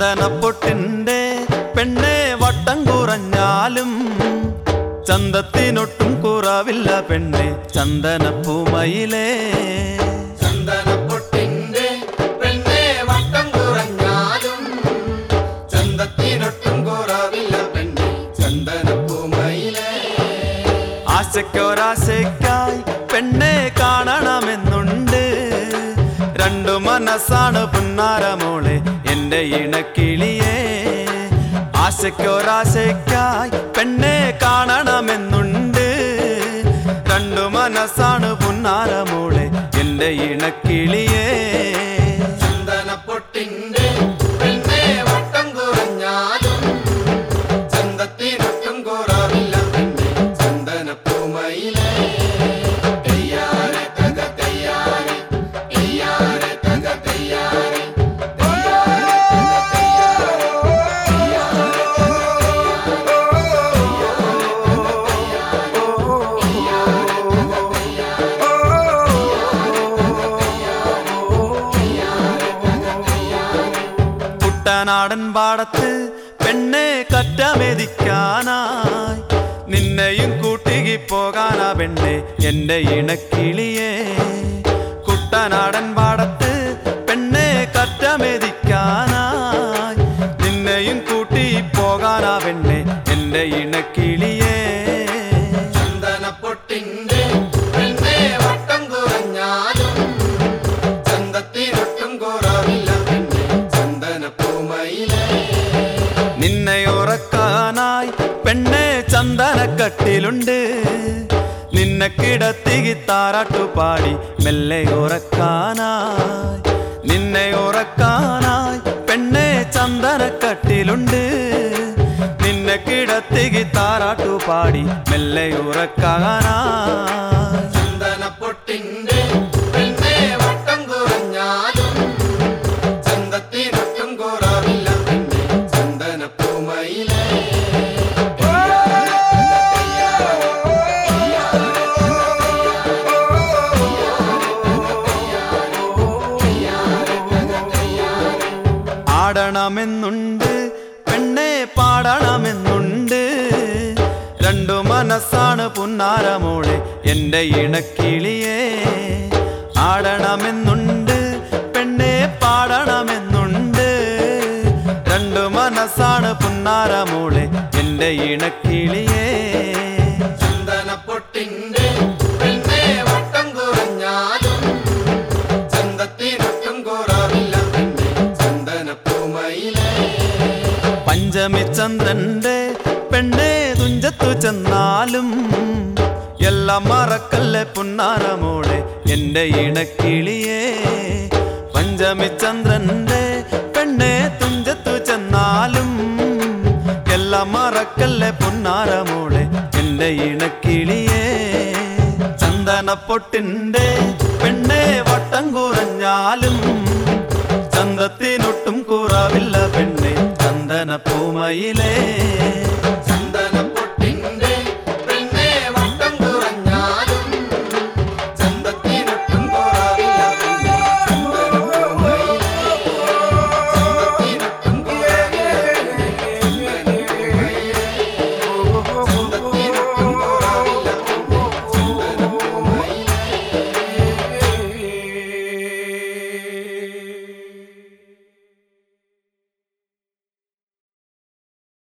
ചന്ദനപ്പൊട്ടിന്റെ പെണ്ണെ വട്ടം കുറഞ്ഞാലും ചന്തത്തിനൊട്ടും കുറവില്ല പെണ്ണെ ചന്ദനപ്പൂമയിലേ ചന്ദനപ്പൊട്ടിന്റെ പെണ്ണെ വട്ടം കുറഞ്ഞാലും ചന്തത്തിനൊട്ടും കുറവില്ല പെണ്ണെ ചന്ദനപ്പൂമയിലെ ആശയ്ക്കൊരാശയ്ക്കായി പെണ്ണെ കാണണമെന്നുണ്ട് രണ്ടു മനസ്സാണ് പുന്നാരമോളെ എന്റെ ഇണക്കിളിയേ ആശയ്ക്കൊരാശയ്ക്കായി പെണ്ണെ കാണണമെന്നുണ്ട് രണ്ടു മനസ്സാണ് പുന്നാരമോളെ എന്റെ ഇണക്കിളിയേ ചന്ദനപ്പൊട്ടിന്റെ പെണ്ണെ വട്ടം കുറഞ്ഞാലും ചന്തത്തിനൊട്ടും കുറവില്ല പെണ്ണെ ചന്ദനപ്പൂമയിലെ തെയ്യാറെ തക തെയ്യാറെ തെയ്യാറെ തക തെയ്യാറെ തെയ്യാറെ തക തെയ്യാറെ കുട്ടനാടൻ പാടത്ത് പെണ്ണെ കറ്റമെതിക്കാനായി നിന്നെയും കൂട്ടികി പോകാനാ പെണ്ണെ എന്റെ ഇണക്കിളിയേ കുട്ടനാടൻ പാടത്ത് പെണ്ണെ കറ്റമെതിക്കാനായി നിന്നെയും കൂട്ടി പോകാനാ പെണ്ണെ എന്റെ ഇണക്കിളിയേ ചന്ദനപ്പൊട്ടിന്റെ പെണ്ണെ വട്ടം കുറഞ്ഞാലും ചന്തത്തിനൊട്ടും കുറവില്ല പെണ്ണെ ചന്ദനപ്പൂമയിലെ നിന്നെ ഉറക്കാനായി പെണ്ണെ ചന്ദനക്കട്ടിലുണ്ട് നിന്നെ കിടത്തി താരാട്ടു പാടി മെല്ലെ ഉറക്കാനായി നിന്നെ ഉറക്കാനായി പെണ്ണെ ചന്ദനക്കട്ടിലുണ്ട് നിന്നെ കിടത്തി താരാട്ടു പാടി മെല്ലെ ഉറക്കാനായി ചന്ദനപ്പൊട്ടിന്റെ പെണ്ണെ വട്ടം കുറഞ്ഞാലും ചന്തത്തിനൊട്ടും കുറവില്ല പെണ്ണെ ചന്ദനപ്പൂമയിലെ ആടണമെന്നുണ്ട് പെണ്ണെ പാടണമെന്നുണ്ട് രണ്ടു മനസ്സാണ് പുന്നാരമോളെ എന്റെ ഇണക്കിളിയേ ആടണമെന്നുണ്ട് പെണ്ണെ പാടണമെന്നുണ്ട് രണ്ടു മനസ്സാണ് പുന്നാരമോളെ എന്റെ ഇണക്കിളിയേ ചന്ദനപ്പൊട്ടിന്റെ പെണ്ണെ വട്ടം കുറഞ്ഞാലും ചന്തത്തിനൊട്ടും കുറവില്ല പെണ്ണെ ചന്ദനപ്പൂമയിലെ പഞ്ചമി ചന്ദ്രന്റെ പെണ്ണെ തുഞ്ചത്തു ചെന്നാലും എല്ലാം മറക്കല്ലേ പുന്നാരമോളെ എന്റെ ഇണക്കിളിയേ പഞ്ചമി ചന്ദ്രന്റെ പെണ്ണെ തുഞ്ചത്തു ചെന്നാലും എല്ലാം മറക്കല്ലേ പുന്നാരമോളെ എന്റെ ഇണക്കിളിയേ ചന്ദനപ്പൊട്ടിന്റെ പെണ്ണെ വട്ടം കുറഞ്ഞാലും ചന്തത്തിനൊട്ടും കുറവില്ല പെണ്ണെ ചന്ദന പൂമയിലേ